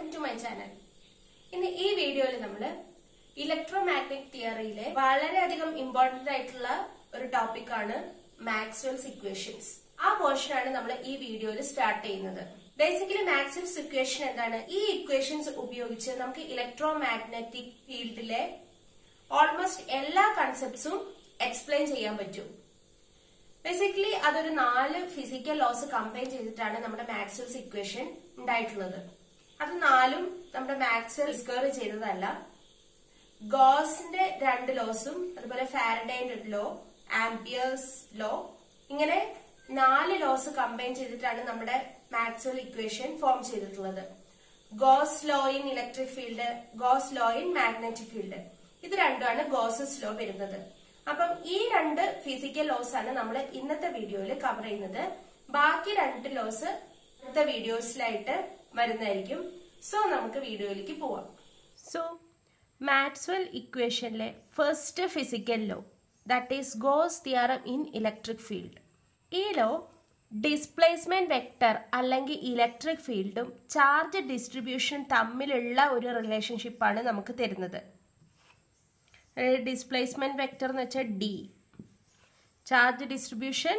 to my channel ഇന്ന് ഈ വീഡിയോയിൽ നമ്മൾ ഇലക്ട്രോ മാഗ്നറ്റിക് തിയറിയിലെ വളരെയധികം ഇമ്പോർട്ടന്റ് ആയിട്ടുള്ള ഒരു ടോപ്പിക് ആണ് മാക്സ്വെൽസ് ഇക്വേഷൻസ് ആ പോർഷൻ ആണ് നമ്മൾ ഈ വീഡിയോയിൽ സ്റ്റാർട്ട് ചെയ്യുന്നത് ബേസിക്കലി മാക്സ്വെൽസ് ഇക്വേഷൻ എന്താണ് ഈ ഇക്വേഷൻസ് ഉപയോഗിച്ച് നമുക്ക് ഇലക്ട്രോ മാഗ്നറ്റിക് ഫീൽഡിലെ ഓൾമോസ്റ്റ് എല്ലാ കൺസെപ്റ്റ്സും എക്സ്പ്ലെയിൻ ചെയ്യാൻ പറ്റും ബേസിക്കലി അതൊരു നാല് ഫിസിക്കൽ ലോസ് കമ്പൈൻ ചെയ്തിട്ടാണ് നമ്മുടെ മാക്സ്വെൽസ് ഇക്വേഷൻ ഉണ്ടായിട്ടുള്ളത് അത് നാലും നമ്മുടെ മാക്സ്വെൽ ഡിസ്കവർ ചെയ്തതല്ല ഗോസിന്റെ രണ്ട് ലോസും അതുപോലെ ഫാരഡൈന്റെ ലോ ആംപിയേഴ്സ് ലോ ഇങ്ങനെ നാല് ലോസ് കമ്പൈൻ ചെയ്തിട്ടാണ് നമ്മുടെ മാക്സ്വൽ ഇക്വേഷൻ ഫോം ചെയ്തിട്ടുള്ളത് Gauss law in electric field Gauss law in magnetic field ഇത് രണ്ടുമാണ് ഗോസസ് ലോ വരുന്നത് അപ്പം ഈ രണ്ട് ഫിസിക്കൽ ലോസ് ആണ് നമ്മൾ ഇന്നത്തെ വീഡിയോയിൽ കവർ ചെയ്യുന്നത് ബാക്കി രണ്ട് ലോസ് അടുത്ത വീഡിയോസിലായിട്ട് വരുന്നതായിരിക്കും സോ നമുക്ക് വീഡിയോയിലേക്ക് പോവാം സോ മാക്സ്വെൽ ഇക്വേഷനിലെ first physical law that is Gauss theorem in electric field ഈ ലോ ഡിസ്പ്ലേസ്മെന്റ് വെക്ടർ അല്ലെങ്കിൽ ഇലക്ട്രിക് ഫീൽഡും ചാർജ് ഡിസ്ട്രിബ്യൂഷൻ തമ്മിലുള്ള ഒരു റിലേഷൻഷിപ്പാണ് നമുക്ക് തരുന്നത് ഡിസ്പ്ലേസ്മെന്റ് വെക്ടർ എന്ന് വെച്ചാൽ ഡി ചാർജ് ഡിസ്ട്രിബ്യൂഷൻ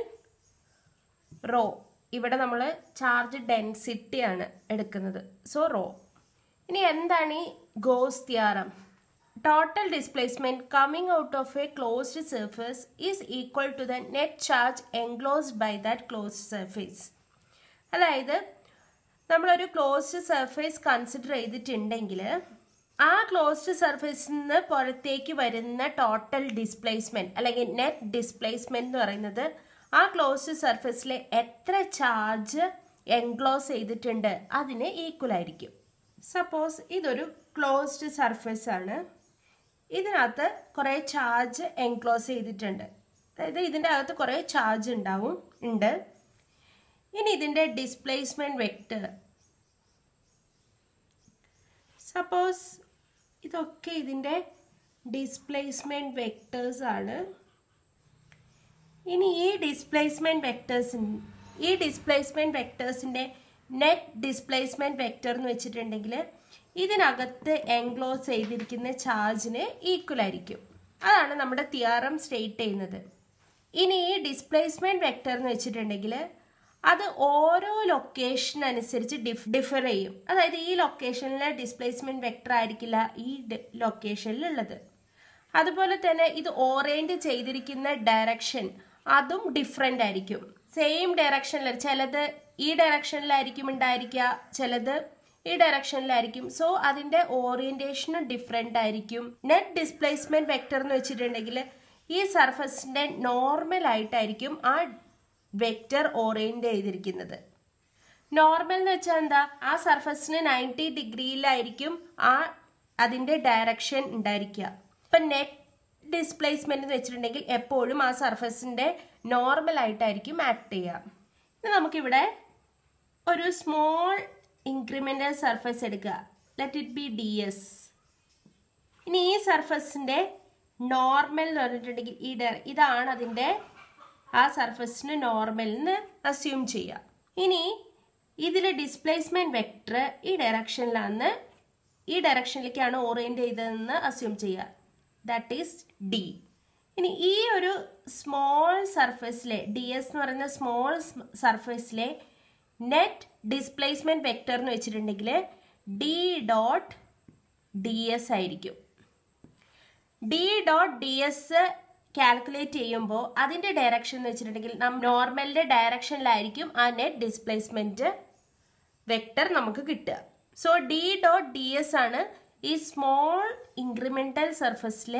റോ ഇവിടെ നമ്മൾ ചാർജ് ഡെൻസിറ്റി ആണ് എടുക്കുന്നത് സോ റോ ഇനി എന്താണ് ഈ Gauss theorem total displacement coming out of a closed surface is equal to the net charge enclosed by that closed surface അതായത് നമ്മളൊരു ക്ലോസ്ഡ് സർഫേസ് കൺസിഡർ ചെയ്തിട്ടുണ്ടെങ്കിൽ ആ ക്ലോസ്ഡ് സർഫേസിൽ നിന്ന് പുറത്തേക്ക് വരുന്ന ടോട്ടൽ ഡിസ്പ്ലേസ്മെന്റ് അല്ലെങ്കിൽ നെറ്റ് ഡിസ്പ്ലേസ്മെന്റ് എന്ന് പറയുന്നത് ആ ക്ലോസ്ഡ് സർഫേസിലെ എത്ര ചാർജ് എൻക്ലോസ് ചെയ്തിട്ടുണ്ട് അതിന് ഈക്വൽ ആയിരിക്കും സപ്പോസ് ഇതൊരു ക്ലോസ്ഡ് സർഫേസ് ആണ് ഇതിനകത്ത് കുറേ ചാർജ് എൻക്ലോസ് ചെയ്തിട്ടുണ്ട് അതായത് ഇതിൻ്റെ അകത്ത് കുറേ ചാർജ് ഉണ്ടാവും ഉണ്ട് ഇനി ഇതിൻ്റെ ഡിസ്പ്ലേസ്മെന്റ് വെക്ടർ സപ്പോസ് ഇതൊക്കെ ഇതിൻ്റെ ഡിസ്പ്ലേസ്മെന്റ് വെക്ടേഴ്സ് ആണ് ഇനി ഈ ഡിസ്പ്ലേസ്മെന്റ് വെക്ടേഴ്സിൻ ഈ ഡിസ്പ്ലേസ്മെന്റ് വെക്ടേഴ്സിൻ്റെ നെറ്റ് ഡിസ്പ്ലേസ്മെന്റ് വെക്ടർ എന്ന് വെച്ചിട്ടുണ്ടെങ്കിൽ ഇതിനകത്ത് എൻക്ലോസ് ചെയ്തിരിക്കുന്ന ചാർജിന് ഈക്വൽ ആയിരിക്കും അതാണ് നമ്മുടെ തിയറം സ്റ്റേറ്റ് ചെയ്യുന്നത് ഇനി ഈ ഡിസ്പ്ലേസ്മെന്റ് വെക്ടർ എന്ന് വെച്ചിട്ടുണ്ടെങ്കിൽ അത് ഓരോ ലൊക്കേഷൻ അനുസരിച്ച് ഡിഫ് ഡിഫർ ചെയ്യും അതായത് ഈ ലൊക്കേഷനിലെ ഡിസ്പ്ലേസ്മെന്റ് വെക്ടർ ആയിരിക്കില്ല ഈ ലൊക്കേഷനിൽ ഉള്ളത് അതുപോലെ തന്നെ ഇത് ഓറിയന്റ് ചെയ്തിരിക്കുന്ന ഡയറക്ഷൻ അതും ഡിഫറെൻ്റ് ആയിരിക്കും സെയിം ഡയറക്ഷനിൽ ചിലത് ഈ ഡയറക്ഷനിലായിരിക്കും ഉണ്ടായിരിക്കുക ചിലത് ഈ ഡയറക്ഷനിലായിരിക്കും സോ അതിന്റെ ഓറിയന്റേഷനും ഡിഫറെൻ്റ് ആയിരിക്കും നെറ്റ് ഡിസ്പ്ലേസ്മെന്റ് വെക്ടർ എന്ന് വെച്ചിട്ടുണ്ടെങ്കിൽ ഈ സർഫസിന്റെ നോർമൽ ആയിട്ടായിരിക്കും ആ വെക്ടർ ഓറിയന്റ് ചെയ്തിരിക്കുന്നത് നോർമൽ എന്ന് വെച്ചാൽ എന്താ ആ സർഫസിന് നയൻറ്റി ഡിഗ്രിയിലായിരിക്കും ആ അതിന്റെ ഡയറക്ഷൻ ഉണ്ടായിരിക്കുക ഇപ്പൊ നെറ്റ് ഡിസ്പ്ലേസ്മെന്റ് എന്ന് വെച്ചിട്ടുണ്ടെങ്കിൽ എപ്പോഴും ആ സർഫസിന്റെ നോർമൽ ആയിട്ടായിരിക്കും ആക്ട് ചെയ്യുക ഇനി നമുക്കിവിടെ ഒരു സ്മോൾ ഇൻക്രിമെന്റൽ സർഫസ് എടുക്കുക let it be D S ഇനി ഈ സർഫസിന്റെ നോർമൽ എന്ന് പറഞ്ഞിട്ടുണ്ടെങ്കിൽ ഈ ഇതാണ് അതിന്റെ ആ സർഫസിന് നോർമൽ എന്ന് അസ്യൂം ചെയ്യുക ഇനി ഇതിൽ ഡിസ്പ്ലേസ്മെന്റ് വെക്ടർ ഈ ഡയറക്ഷനിലാണ് ഈ ഡയറക്ഷനിലേക്കാണ് ഓറിയന്റ് ചെയ്തതെന്ന് അസ്യൂം ചെയ്യുക ദാറ്റ് ഈസ് ഡി ഇനി ഈ ഒരു സ്മോൾ സർഫേസിലെ ഡി എസ് എന്ന് പറയുന്ന സ്മോൾ സർഫേസിലെ നെറ്റ് ഡിസ്പ്ലേസ്മെന്റ് വെക്ടർ എന്ന് വെച്ചിട്ടുണ്ടെങ്കിൽ ഡി ഡോട്ട് ഡി എസ് ആയിരിക്കും D dot D S calculate ചെയ്യുമ്പോൾ അതിന്റെ ഡയറക്ഷൻ എന്ന് വെച്ചിട്ടുണ്ടെങ്കിൽ നം നോർമലിന്റെ ഡയറക്ഷനിലായിരിക്കും ആ നെറ്റ് ഡിസ്പ്ലേസ്മെന്റ് വെക്ടർ നമുക്ക് കിട്ടുക so D dot D S ആണ് ഈ സ്മോൾ ഇൻക്രിമെന്റൽ സർഫസിലെ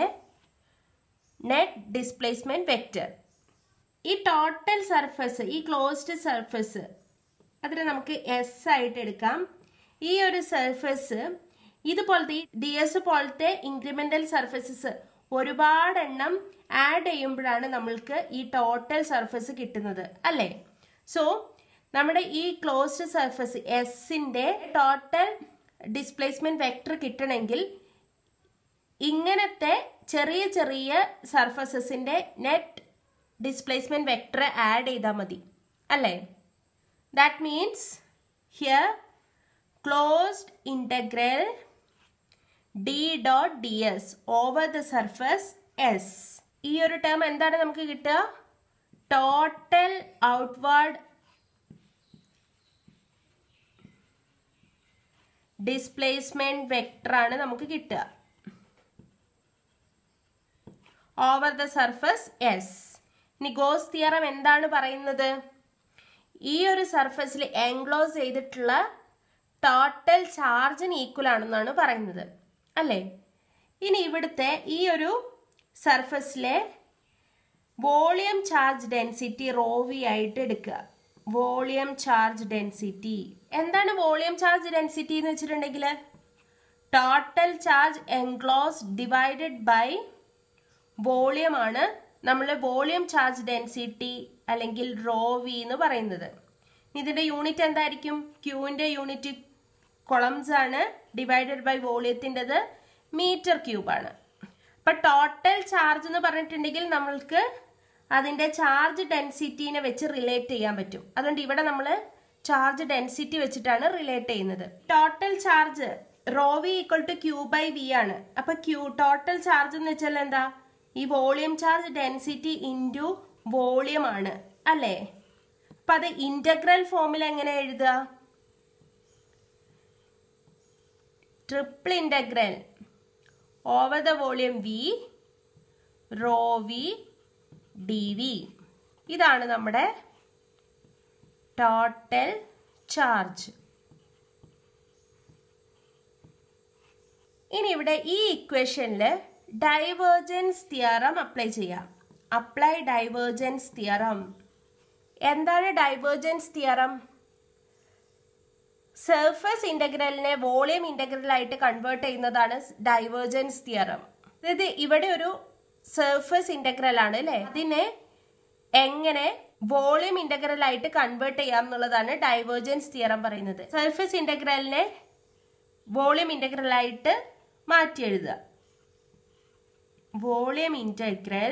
നെറ്റ് ഡിസ്പ്ലേസ്മെന്റ് വെക്ടർ ഈ ടോട്ടൽ സർഫസ് ഈ ക്ലോസ്ഡ് സർഫസ് അതിനെ നമുക്ക് എസ് ആയിട്ട് എടുക്കാം ഈ ഒരു സർഫസ് ഇതുപോലത്തെ ഡി എസ് പോലത്തെ ഇൻക്രിമെന്റൽ സർഫസസ് ഒരുപാട് എണ്ണം ആഡ് ചെയ്യുമ്പോഴാണ് നമ്മൾക്ക് ഈ ടോട്ടൽ സർഫസ് കിട്ടുന്നത് അല്ലേ സോ നമ്മുടെ ഈ ക്ലോസ്ഡ് സർഫസ് എസിന്റെ ടോട്ടൽ ഡിസ്പ്ലേസ്മെന്റ് വെക്ടർ കിട്ടണമെങ്കിൽ ഇങ്ങനത്തെ ചെറിയ ചെറിയ സർഫസസിന്റെ നെറ്റ് ഡിസ്പ്ലേസ്മെന്റ് വെക്ടർ ആഡ് ചെയ്താൽ മതി അല്ലേ that means here closed closed integral D dot D S over the surface S ഈ ഒരു ടേം എന്താണ് നമുക്ക് കിട്ടുക ടോട്ടൽ ഔട്ട്വേർഡ് ഡിസ്പ്ലേസ്മെന്റ് വെക്ടർ ആണ് നമുക്ക് കിട്ടുക ഓവർ ദ സർഫസ് എസ് ഇനി ഗോസ് തിയറം എന്താണ് പറയുന്നത് ഈ ഒരു സർഫസിൽ എൻക്ലോസ് ചെയ്തിട്ടുള്ള ടോട്ടൽ ചാർജിന് ഈക്വൽ ആണെന്നാണ് പറയുന്നത് അല്ലേ ഇനി ഇവിടുത്തെ ഈ ഒരു സർഫസിലെ വോളിയം ചാർജ് ഡെൻസിറ്റി റോവി ആയിട്ട് എടുക്കുക വോളിയം ചാർജ് ഡെൻസിറ്റി എന്താണ് വോളിയം ചാർജ് ഡെൻസിറ്റി എന്ന് വെച്ചിട്ടുണ്ടെങ്കിൽ total charge enclose divided by volume ആണ് നമ്മൾ വോളിയം ചാർജ് ഡെൻസിറ്റി അല്ലെങ്കിൽ റോ വി എന്ന് പറയുന്നത് ഇതിന്റെ യൂണിറ്റ് എന്തായിരിക്കും ക്യൂവിന്റെ യൂണിറ്റ് കൊളംസ് ആണ് ഡിവൈഡഡ് ബൈ വോളിയത്തിൻ്റെത് മീറ്റർ ക്യൂബ് ആണ് അപ്പൊ ടോട്ടൽ ചാർജ് എന്ന് പറഞ്ഞിട്ടുണ്ടെങ്കിൽ നമ്മൾക്ക് അതിന്റെ ചാർജ് ഡെൻസിറ്റീനെ വെച്ച് റിലേറ്റ് ചെയ്യാൻ പറ്റും അതുകൊണ്ട് ഇവിടെ നമ്മൾ ചാർജ് ഡെൻസിറ്റി വെച്ചിട്ടാണ് റിലേറ്റ് ചെയ്യുന്നത് total charge rho v equal to q by v ആണ് അപ്പൊ ക്യൂ ടോട്ടൽ ചാർജ് എന്ന് വെച്ചാൽ എന്താ ഈ volume charge density into volume ആണ് അല്ലേ അപ്പൊ അത് ഇന്റഗ്രൽ ഫോമിൽ എങ്ങനെ എഴുതുക triple integral over the volume v rho v d v ഇതാണ് നമ്മുടെ ടോട്ടൽ ചാർജ് ഇനി ഇവിടെ ഈ ഇക്വേഷനിൽ ഡൈവേർജൻസ് തിയറം അപ്ലൈ ചെയ്യാം അപ്ലൈ ഡൈവേർജൻസ് തിയറം എന്താണ് ഡൈവേർജൻസ് തിയറം സർഫസ് ഇന്റഗ്രലിനെ വോളിയം ഇന്റഗ്രലായിട്ട് കൺവേർട്ട് ചെയ്യുന്നതാണ് ഡൈവേർജൻസ് തിയറം അതായത് ഇവിടെ ഒരു സർഫസ് ഇന്റഗ്രൽ ആണ് അല്ലെ അതിനെ എങ്ങനെ വോളിയം ഇന്റഗ്രൽ ആയിട്ട് കൺവേർട്ട് ചെയ്യാം എന്നുള്ളതാണ് ഡൈവേർജൻസ് തിയറം പറയുന്നത് സർഫസ് ഇന്റഗ്രലിനെ വോളിയം ഇന്റഗ്രൽ ആയിട്ട് മാറ്റി എഴുതുക വോളിയം ഇന്റഗ്രൽ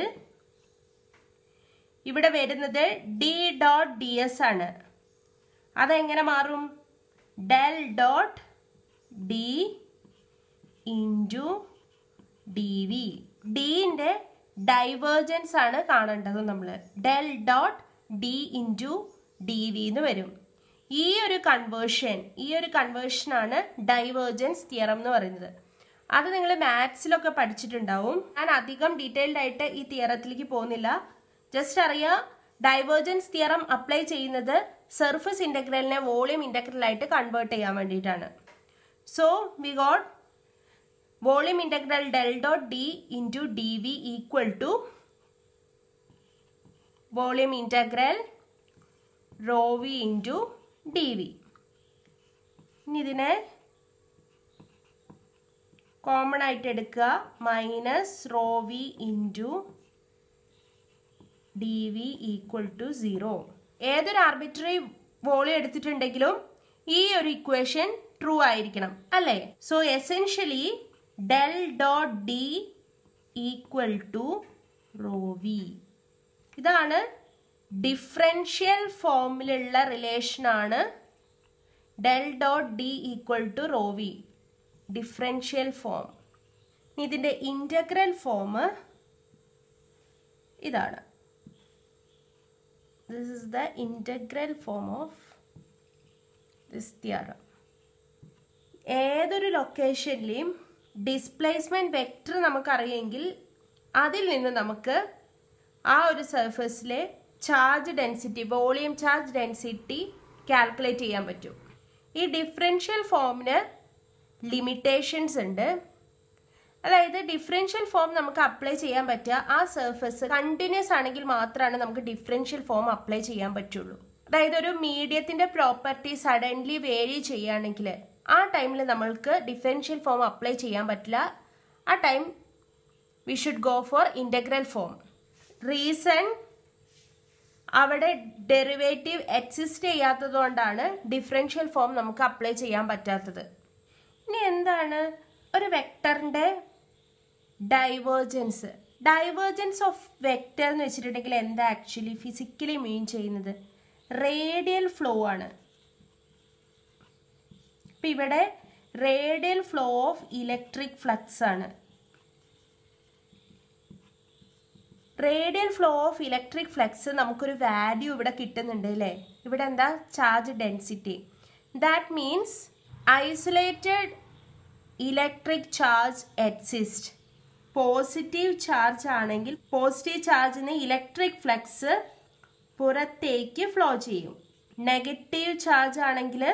ഇവിടെ വരുന്നത് ഡി ഡോട്ട് ഡി എസ് ആണ് അതെങ്ങനെ മാറും del dot d into d v ഡിന്റെ ഡൈവേർജൻസ് ആണ് കാണേണ്ടത് നമ്മൾ del dot d into d v എന്ന് വരും ഈ ഒരു കൺവേർഷൻ ഈ ഒരു കൺവേർഷനാണ് ഡൈവേർജൻസ് തിയറം എന്ന് പറയുന്നത് അത് നിങ്ങൾ മാത്സിലൊക്കെ പഠിച്ചിട്ടുണ്ടാവും ഞാൻ അധികം ഡീറ്റെയിൽഡ് ആയിട്ട് ഈ തിയറത്തിലേക്ക് പോകുന്നില്ല ജസ്റ്റ് അറിയാം ഡൈവേർജൻസ് തിയറം അപ്ലൈ ചെയ്യുന്നത് സർഫസ് ഇന്റഗ്രലിനെ വോളിയം ഇന്റഗ്രലായിട്ട് കൺവേർട്ട് ചെയ്യാൻ വേണ്ടിയിട്ടാണ് so we got volume integral del dot d into d v equal to volume integral rho v into d v ഇനി ഇതിനെ കോമൺ ആയിട്ട് എടുക്കുക minus rho v into d v equal to zero ഏതൊരു arbitrary volume എടുത്തിട്ടുണ്ടെങ്കിലും ഈ ഒരു equation true ആയിരിക്കണം അല്ലേ so essentially del dot d equal to rho v ഇതാണ് ഡിഫറൻഷ്യൽ ഫോമിലുള്ള റിലേഷനാണ് del dot d equal to rho v differential form ഇതിൻ്റെ ഇൻ്റഗ്രൽ ഫോം ഇതാണ് this is the integral form of this theorem ഏതൊരു ലൊക്കേഷനിലെയും displacement vector നമുക്കറിയെങ്കിൽ അതിൽ നിന്ന് നമുക്ക് ആ ഒരു സർഫസിലെ charge density volume charge density calculate ചെയ്യാൻ പറ്റും ഈ ഡിഫറൻഷ്യൽ ഫോമിന് ലിമിറ്റേഷൻസ് ഉണ്ട് അതായത് ഡിഫറൻഷ്യൽ ഫോം നമുക്ക് അപ്ലൈ ചെയ്യാൻ പറ്റുക ആ സർഫസ് കണ്ടിന്യൂസ് ആണെങ്കിൽ മാത്രമാണ് നമുക്ക് ഡിഫറൻഷ്യൽ ഫോം അപ്ലൈ ചെയ്യാൻ പറ്റുള്ളൂ അതായത് ഒരു മീഡിയത്തിന്റെ പ്രോപ്പർട്ടി സഡൻലി വേരി ചെയ്യുകയാണെങ്കിൽ ആ ടൈമിൽ നമ്മൾക്ക് ഡിഫറൻഷ്യൽ ഫോം അപ്ലൈ ചെയ്യാൻ പറ്റില്ല ആ time we should go for integral form reason അവിടെ ഡെറിവേറ്റീവ് എക്സിസ്റ്റ് ചെയ്യാത്തത് കൊണ്ടാണ് ഡിഫറൻഷ്യൽ ഫോം നമുക്ക് അപ്ലൈ ചെയ്യാൻ പറ്റാത്തത് ഇനി എന്താണ് ഒരു വെക്ടറിന്റെ ഡൈവേർജൻസ് ഡൈവേർജൻസ് ഓഫ് വെക്ടർ എന്ന് വെച്ചിട്ടുണ്ടെങ്കിൽ എന്താ ആക്ച്വലി ഫിസിക്കലി മീൻ ചെയ്യുന്നത് റേഡിയൽ ഫ്ലോ ആണ് ഇപ്പം ഇവിടെ radial flow of electric flux ആണ് radial flow of electric flux നമുക്കൊരു വാല്യൂ ഇവിടെ കിട്ടുന്നുണ്ട് അല്ലേ ഇവിടെ എന്താ charge density that means isolated electric charge exist positive charge ആണെങ്കിൽ പോസിറ്റീവ് ചാർജിന് ഇലക്ട്രിക് ഫ്ലക്സ് പുറത്തേക്ക് ഫ്ലോ ചെയ്യും നെഗറ്റീവ് ചാർജ് ആണെങ്കിൽ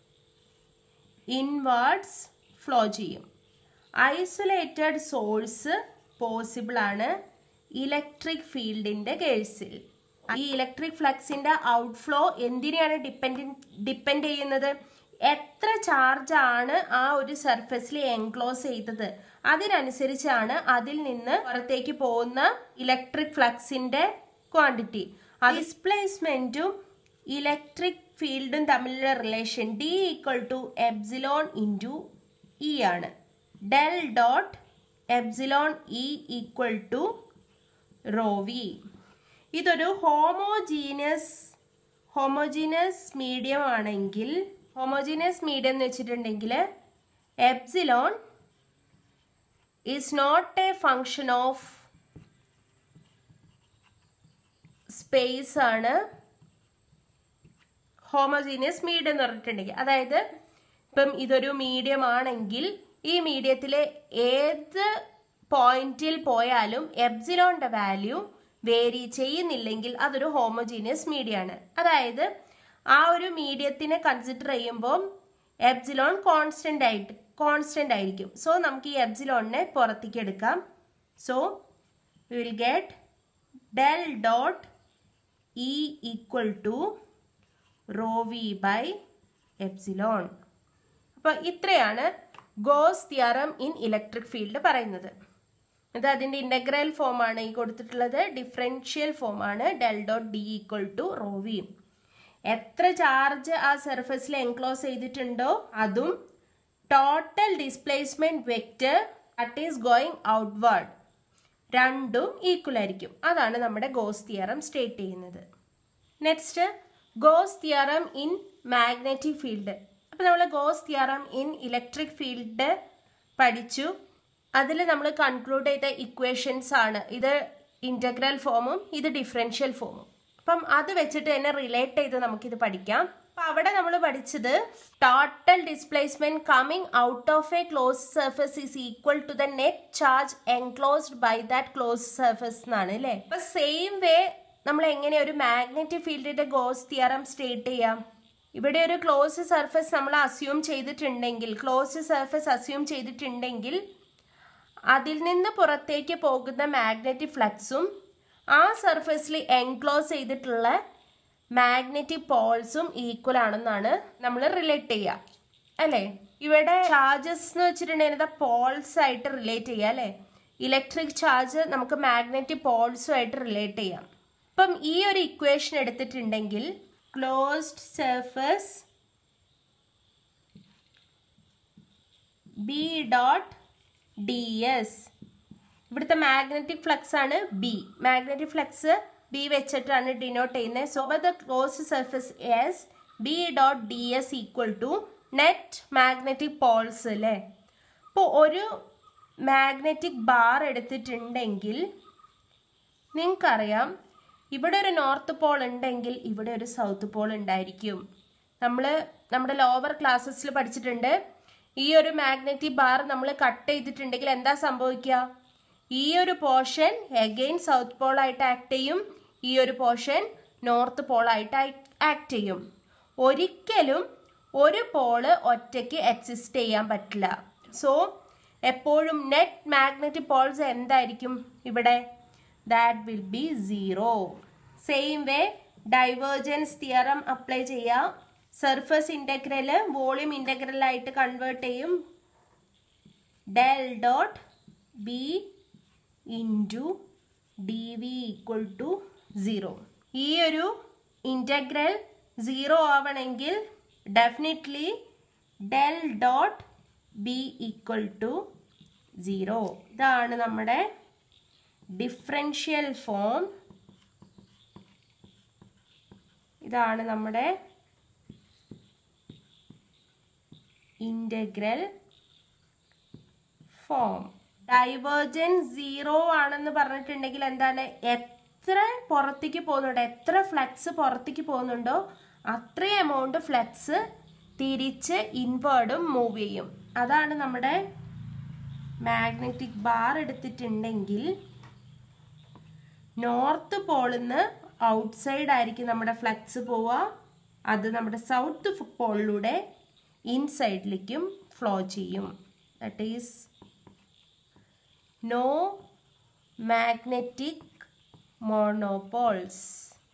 ഇൻവേർഡ്സ് ഫ്ലോ ചെയ്യും ഐസൊലേറ്റഡ് സോഴ്സ് പോസിബിൾ ആണ് ഇലക്ട്രിക് ഫീൽഡിന്റെ കേസിൽ ഈ ഇലക്ട്രിക് ഫ്ലക്സിന്റെ ഔട്ട്ഫ്ലോ എന്തിനെയാണ് ഡിപ്പെൻഡ് ഡിപ്പെൻഡ് ചെയ്യുന്നത് എത്ര ചാർജ് ആണ് ആ ഒരു സർഫസിൽ എൻക്ലോസ് ചെയ്തത് അതിനനുസരിച്ചാണ് അതിൽ നിന്ന് പുറത്തേക്ക് പോകുന്ന ഇലക്ട്രിക് ഫ്ലക്സിന്റെ ക്വാണ്ടിറ്റി ഡിസ്പ്ലേസ്മെന്റും ഇലക്ട്രിക് ഫീൽഡും തമ്മിലുള്ള relation d equal to epsilon into e ആണ് del dot epsilon e equal to rho v ഇതൊരു ഹോമോജീനസ് ഹോമോജീനസ് മീഡിയം ആണെങ്കിൽ ഹോമോജീനസ് മീഡിയം എന്ന് വെച്ചിട്ടുണ്ടെങ്കിൽ epsilon is not a function of space ആണ് ഹോമോജീനിയസ് മീഡിയം എന്ന് പറഞ്ഞിട്ടുണ്ടെങ്കിൽ അതായത് ഇപ്പം ഇതൊരു മീഡിയം ആണെങ്കിൽ ഈ മീഡിയത്തിലെ ഏത് പോയിന്റിൽ പോയാലും എബ്സിലോണിന്റെ വാല്യൂ വേരി ചെയ്യുന്നില്ലെങ്കിൽ അതൊരു ഹോമോജീനിയസ് മീഡിയം ആണ് അതായത് ആ ഒരു മീഡിയത്തിനെ കൺസിഡർ ചെയ്യുമ്പോൾ എബ്സിലോൺ കോൺസ്റ്റന്റ് ആയിട്ട് കോൺസ്റ്റന്റ് ആയിരിക്കും സോ നമുക്ക് ഈ എബ്സിലോണിനെ പുറത്തേക്ക് എടുക്കാം so will get del dot e equal to rho v by epsilon അപ്പോൾ ഇത്രയാണ് Gauss theorem in electric field പറയുന്നത് ഇത് അതിൻ്റെ ഇൻ്റഗ്രൽ ഫോമാണ് ഈ കൊടുത്തിട്ടുള്ളത് ഡിഫറൻഷ്യൽ ഫോമാണ് del dot d equal to rho v എത്ര ചാർജ് ആ സർഫസിൽ എൻക്ലോസ് ചെയ്തിട്ടുണ്ടോ അതും total displacement vector at is going outward രണ്ടും ഈക്വൽ ആയിരിക്കും അതാണ് നമ്മുടെ ഗോസ് തിയറം സ്റ്റേറ്റ് ചെയ്യുന്നത് next Gauss theorem in magnetic field അപ്പോൾ നമ്മൾ Gauss theorem in electric field പഠിച്ചു അതിൽ നമ്മൾ കൺക്ലൂഡ് ചെയ്ത ഇക്വേഷൻസ് ആണ് ഇത് ഇൻ്റഗ്രൽ ഫോമും ഇത് ഡിഫറൻഷ്യൽ ഫോമും അപ്പം അത് വെച്ചിട്ട് തന്നെ റിലേറ്റ് ചെയ്ത് നമുക്കിത് പഠിക്കാം അപ്പം അവിടെ നമ്മൾ പഠിച്ചത് total displacement coming out of a close surface is equal to the net charge enclosed by that close surface എന്നാണ് അല്ലേ അപ്പൊ സെയിം വേ നമ്മൾ എങ്ങനെ ഒരു മാഗ്നറ്റിക് ഫീൽഡിന്റെ ഗോസ് തിയറം സ്റ്റേറ്റ് ചെയ്യാം ഇവിടെ ഒരു ക്ലോസ് സർഫസ് നമ്മൾ അസ്യൂം ചെയ്തിട്ടുണ്ടെങ്കിൽ ക്ലോസ് സർഫസ് അസ്യൂം ചെയ്തിട്ടുണ്ടെങ്കിൽ അതിൽ നിന്ന് പുറത്തേക്ക് പോകുന്ന മാഗ്നറ്റിക് ഫ്ലക്സും ആ സർഫസിൽ എൻക്ലോസ് ചെയ്തിട്ടുള്ള മാഗ്നറ്റിക് പോൾസും ഈക്വൽ ആണെന്നാണ് നമ്മൾ റിലേറ്റ് ചെയ്യുക അല്ലേ ഇവിടെ ചാർജസ് എന്ന് വെച്ചിട്ടുണ്ടെങ്കിൽ പോൾസ് ആയിട്ട് റിലേറ്റ് ചെയ്യാം അല്ലേ ഇലക്ട്രിക് ചാർജ് നമുക്ക് മാഗ്നറ്റിക് പോൾസും ആയിട്ട് റിലേറ്റ് ചെയ്യാം അപ്പം ഈ ഒരു ഇക്വേഷൻ എടുത്തിട്ടുണ്ടെങ്കിൽ closed surface b dot D s ഇവിടുത്തെ മാഗ്നറ്റിക് ഫ്ലക്സ് ആണ് ബി മാഗ്നറ്റിക് ഫ്ലക്സ് ബി വെച്ചിട്ടാണ് ഡിനോട്ട് ചെയ്യുന്നത് so the close surface s b dot D s equal to net magnetic poles അല്ലേ അപ്പോൾ ഒരു മാഗ്നറ്റിക് ബാർ എടുത്തിട്ടുണ്ടെങ്കിൽ നിങ്ങൾക്കറിയാം ഇവിടെ ഒരു നോർത്ത് പോൾ ഉണ്ടെങ്കിൽ ഇവിടെ ഒരു സൗത്ത് പോൾ ഉണ്ടായിരിക്കും നമ്മൾ നമ്മുടെ ലോവർ ക്ലാസ്സസിൽ പഠിച്ചിട്ടുണ്ട് ഈ ഒരു മാഗ്നറ്റിക് ബാർ നമ്മൾ കട്ട് ചെയ്തിട്ടുണ്ടെങ്കിൽ എന്താ സംഭവിക്കുക ഈ ഒരു പോർഷൻ എഗെയിൻ സൗത്ത് പോൾ ആയിട്ട് ആക്ട് ചെയ്യും ഈ ഒരു പോർഷൻ നോർത്ത് പോൾ ആയിട്ട് ആക്ട് ചെയ്യും ഒരിക്കലും ഒരു പോള് ഒറ്റയ്ക്ക് എക്സിസ്റ്റ് ചെയ്യാൻ പറ്റില്ല സോ എപ്പോഴും നെറ്റ് മാഗ്നറ്റിക് പോൾസ് എന്തായിരിക്കും ഇവിടെ that will be zero same way divergence theorem apply ചെയ്യാം സർഫസ് ഇൻ്റഗ്രല് വോളിയം ഇൻ്റഗ്രലായിട്ട് കൺവേർട്ട് ചെയ്യും del dot b into d v equal to zero ഈ ഒരു ഇൻ്റഗ്രൽ സീറോ ആവണമെങ്കിൽ definitely del dot b equal to zero ഇതാണ് നമ്മുടെ differential form ഇതാണ് നമ്മുടെ ഇൻ്റഗ്രൽ ഫോം ഡൈവേർജൻ സീറോ ആണെന്ന് പറഞ്ഞിട്ടുണ്ടെങ്കിൽ എന്താണ് എത്ര പുറത്തേക്ക് പോകുന്നുണ്ടോ എത്ര ഫ്ലക്സ് പുറത്തേക്ക് പോകുന്നുണ്ടോ അത്രയും എമൗണ്ട് ഫ്ലക്സ് തിരിച്ച് ഇൻവേർഡും മൂവ് ചെയ്യും അതാണ് നമ്മുടെ മാഗ്നറ്റിക് ബാർ എടുത്തിട്ടുണ്ടെങ്കിൽ നോർത്ത് പോളിന്ന് ഔട്ട്സൈഡ് ആയിരിക്കും നമ്മുടെ ഫ്ലക്സ് പോവുക അത് നമ്മുടെ സൗത്ത് പോളിലൂടെ ഇൻസൈഡിലേക്കും ഫ്ലോ ചെയ്യും that is no magnetic monopoles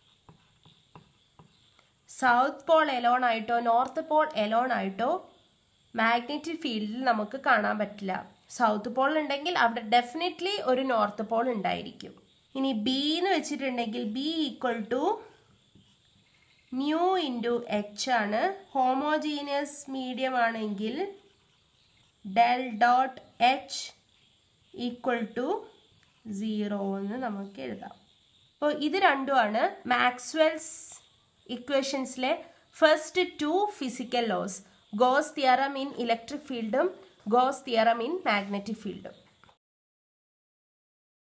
south pole alone ആയിട്ടോ നോർത്ത് പോൾ എലോൺ ആയിട്ടോ മാഗ്നറ്റിക് ഫീൽഡിൽ നമുക്ക് കാണാൻ പറ്റില്ല സൗത്ത് പോൾ ഉണ്ടെങ്കിൽ അവിടെ ഡെഫിനറ്റ്ലി ഒരു നോർത്ത് പോൾ ഉണ്ടായിരിക്കും ഇനി ബി എന്ന് വെച്ചിട്ടുണ്ടെങ്കിൽ b equal to mu into h ആണ് ഹോമോജീനിയസ് മീഡിയം ആണെങ്കിൽ del dot h equal to zero എന്ന് നമുക്ക് എഴുതാം അപ്പോൾ ഇത് രണ്ടുമാണ് മാക്സ്വെൽസ് ഇക്വേഷൻസിലെ first two physical laws Gauss theorem in electric ഫീൽഡും ഗോസ് തിയറം ഇൻ മാഗ്നറ്റിക് ഫീൽഡും